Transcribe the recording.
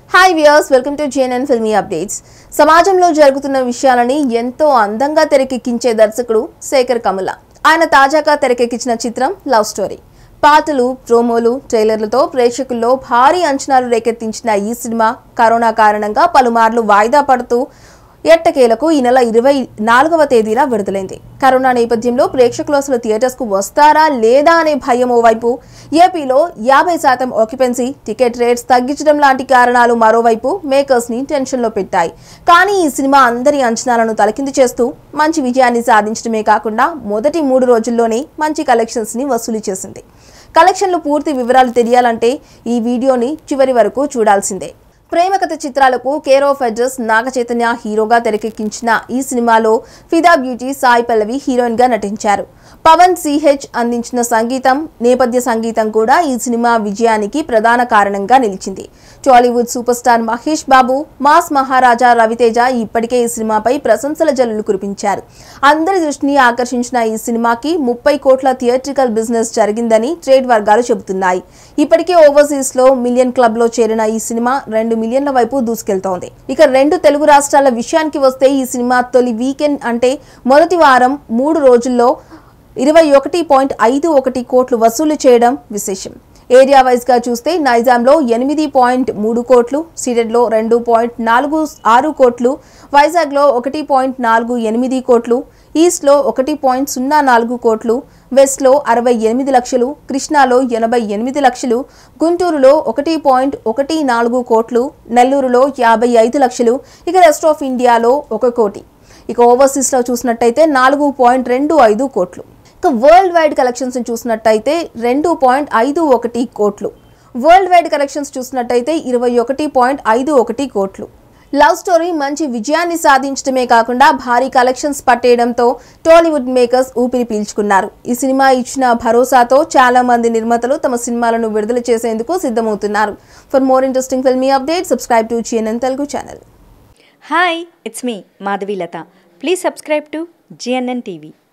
hi viewers welcome to JNN filmy updates సమాజంలో జరుగుతున్న విషయాలని ఎంతో అందంగా తెరకెక్కించే దర్శకుడు శేఖర్ కమల ఆయన తాజాగా తెరకెక్కించిన చిత్రం లవ్ స్టోరీ పాటలు ప్రోమోలు ట్రైలర్లతో ప్రేక్షకుల్లో భారీ అంచనాలు రేకెత్తించిన ఈ సినిమా కరోనా కారణంగా పలుమార్లు వాయిదా పడుతూ ఎట్టకేలకు ఈ నెల ఇరవై నాలుగవ తేదీన విడుదలైంది కరోనా నేపథ్యంలో ప్రేక్షకులు అసలు థియేటర్స్ కు వస్తారా లేదా అనే భయం ఓవైపు ఏపీలో యాభై శాతం ఆక్యుపెన్సీ టికెట్ రేట్స్ తగ్గించడం లాంటి కారణాలు మరోవైపు మేకర్స్ ని టెన్షన్ లో పెట్టాయి కానీ ఈ సినిమా అందరి అంచనాలను తలకింది చేస్తూ మంచి విజయాన్ని సాధించడమే కాకుండా మొదటి మూడు రోజుల్లోనే మంచి కలెక్షన్స్ ని వసూలు చేసింది కలెక్షన్లు పూర్తి వివరాలు తెలియాలంటే ఈ వీడియోని చివరి వరకు చూడాల్సిందే ప్రేమ కథ చిత్రాలకు care of address Naga Chaitanya హీరోగా తెరకెక్కించిన ఈ సినిమాలో ఫిదా బ్యూటీ సాయి పల్లవి హీరోయిన్ గా నటించారు పవన్ సిహెచ్ అందించిన సంగీతం నేపథ్య సంగీతం కూడా ఈ సినిమా విజయానికి ప్రధాన కారణంగా నిలిచింది Tollywood super star Mahesh Babu mass Maharaja Raviteja ఇప్పటికే ఈ సినిమాపై ప్రశంసల జల్లులు కురిపించారు అందరి దృష్టిని ఆకర్షించిన ఈ సినిమాకి ముప్పై కోట్ల థియేట్రికల్ బిజినెస్ జరిగిందని ట్రేడ్ వర్గాలు చెబుతున్నాయి ఇప్పటికే ఓవర్సీస్ లో మిలియన్ క్లబ్ లో చేరిన ఈ సినిమా రెండు మిలియన్ల వైపు దూసుకెళ్తోంది ఇక రెండు తెలుగు రాష్ట్రాల విషయానికి వస్తే ఈ సినిమా తొలి వీకెండ్ అంటే మొదటి వారం మూడు రోజుల్లో ఇరవై ఒకటి పాయింట్ ఐదు ఒకటి కోట్లు వసూలు చేయడం విశేషం ఏరియా వైజ్ గా చూస్తే నైజాంలో ఎనిమిది పాయింట్ మూడు కోట్లు సీడెడ్లో రెండు పాయింట్ నాలుగు ఆరు కోట్లు వైజాగ్లో ఒకటి పాయింట్ నాలుగు ఎనిమిది కోట్లు ఈస్ట్లో ఒకటి పాయింట్ సున్నా నాలుగు కోట్లు వెస్ట్లో అరవై ఎనిమిది లక్షలు కృష్ణాలో ఎనభై ఎనిమిది లక్షలు గుంటూరులో ఒకటి పాయింట్ ఒకటి నాలుగు కోట్లు నెల్లూరులో యాభై ఐదు లక్షలు ఇక రెస్ట్ ఆఫ్ ఇండియాలో ఒక కోటి ఇక ఓవర్సీస్లో చూసినట్టయితే నాలుగు పాయింట్ రెండు ఐదు కోట్లు ఇక వరల్డ్ వైడ్ కలెక్షన్స్ చూసినట్టయితే రెండు పాయింట్ ఐదు ఒకటి కోట్లు వరల్డ్ వైడ్ కలెక్షన్స్ చూసినట్టయితే ఇరవై ఒకటి పాయింట్ ఐదు ఒకటి కోట్లు లవ్ స్టోరీ మంచి విజయాన్ని సాధించడమే కాకుండా భారీ కలెక్షన్స్ పట్టేయడంతో టాలీవుడ్ మేకర్స్ ఊపిరి పీల్చుకున్నారు ఈ సినిమా ఇచ్చిన భరోసాతో చాలా మంది నిర్మాతలు తమ సినిమాలను విడుదల చేసేందుకు సిద్ధమవుతున్నారు for more interesting filmy update subscribe to GNN Telugu channel hi it's me Madhavi Latha please subscribe to GNN TV